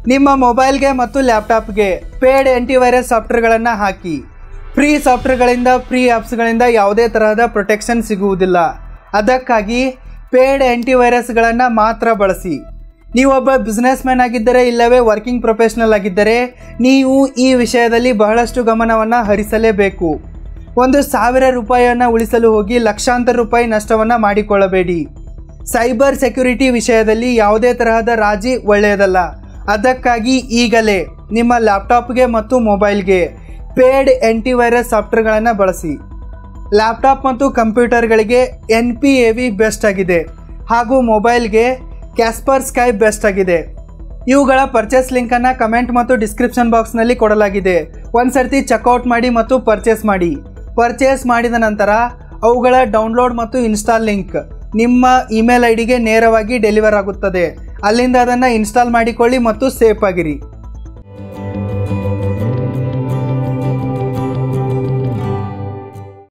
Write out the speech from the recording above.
ನಿಮ್ಮ ಮೊಬೈಲ್ಗೆ ಮತ್ತು ಲ್ಯಾಪ್ಟಾಪ್ಗೆ ಪೇಡ್ ಆಂಟಿವೈರಸ್ ಸಾಫ್ಟ್ವೇರ್ಗಳನ್ನು ಹಾಕಿ ಫ್ರೀ ಸಾಫ್ಟ್ವೇರ್ಗಳಿಂದ ಫ್ರೀ ಆ್ಯಪ್ಸ್ಗಳಿಂದ ಯಾವುದೇ ತರಹದ ಪ್ರೊಟೆಕ್ಷನ್ ಸಿಗುವುದಿಲ್ಲ ಅದಕ್ಕಾಗಿ ಪೇಡ್ ಆಂಟಿವೈರಸ್ಗಳನ್ನು ಮಾತ್ರ ಬಳಸಿ ನೀವೊಬ್ಬ ಬಿಸ್ನೆಸ್ ಮ್ಯಾನ್ ಆಗಿದ್ದರೆ ಇಲ್ಲವೇ ವರ್ಕಿಂಗ್ ಪ್ರೊಫೆಷನಲ್ ಆಗಿದ್ದರೆ ನೀವು ಈ ವಿಷಯದಲ್ಲಿ ಬಹಳಷ್ಟು ಗಮನವನ್ನು ಹರಿಸಲೇಬೇಕು ಒಂದು ಸಾವಿರ ರೂಪಾಯಿಯನ್ನು ಉಳಿಸಲು ಹೋಗಿ ಲಕ್ಷಾಂತರ ರೂಪಾಯಿ ನಷ್ಟವನ್ನು ಮಾಡಿಕೊಳ್ಳಬೇಡಿ ಸೈಬರ್ ಸೆಕ್ಯುರಿಟಿ ವಿಷಯದಲ್ಲಿ ಯಾವುದೇ ತರಹದ ರಾಜಿ ಒಳ್ಳೆಯದಲ್ಲ ಅದಕ್ಕಾಗಿ ಈಗಲೇ ನಿಮ್ಮ ಲ್ಯಾಪ್ಟಾಪ್ಗೆ ಮತ್ತು ಮೊಬೈಲ್ಗೆ ಪೇಡ್ ಆಂಟಿವೈರಸ್ ಸಾಫ್ಟ್ವೇರ್ಗಳನ್ನು ಬಳಸಿ ಲ್ಯಾಪ್ಟಾಪ್ ಮತ್ತು ಕಂಪ್ಯೂಟರ್ಗಳಿಗೆ N P A V best ಆಗಿದೆ ಹಾಗೂ ಮೊಬೈಲ್ಗೆ ಕ್ಯಾಸ್ಪರ್ ಸ್ಕೈ ಬೆಸ್ಟ್ ಆಗಿದೆ ಇವುಗಳ ಪರ್ಚೇಸ್ ಲಿಂಕನ್ನು ಕಮೆಂಟ್ ಮತ್ತು ಡಿಸ್ಕ್ರಿಪ್ಷನ್ ಬಾಕ್ಸ್ನಲ್ಲಿ ಕೊಡಲಾಗಿದೆ ಒಂದು ಸರ್ತಿ ಚೆಕ್ಔಟ್ ಮಾಡಿ ಮತ್ತು ಪರ್ಚೇಸ್ ಮಾಡಿ ಪರ್ಚೇಸ್ ಮಾಡಿದ ನಂತರ ಅವುಗಳ ಡೌನ್ಲೋಡ್ ಮತ್ತು ಇನ್ಸ್ಟಾಲ್ ಲಿಂಕ್ ನಿಮ್ಮ ಇಮೇಲ್ ಐ ಡಿಗೆ ನೇರವಾಗಿ ಡೆಲಿವರ್ ಆಗುತ್ತದೆ ಅಲ್ಲಿಂದ ಅದನ್ನು ಇನ್ಸ್ಟಾಲ್ ಮಾಡಿಕೊಳ್ಳಿ ಮತ್ತು ಸೇಫ್ ಆಗಿರಿ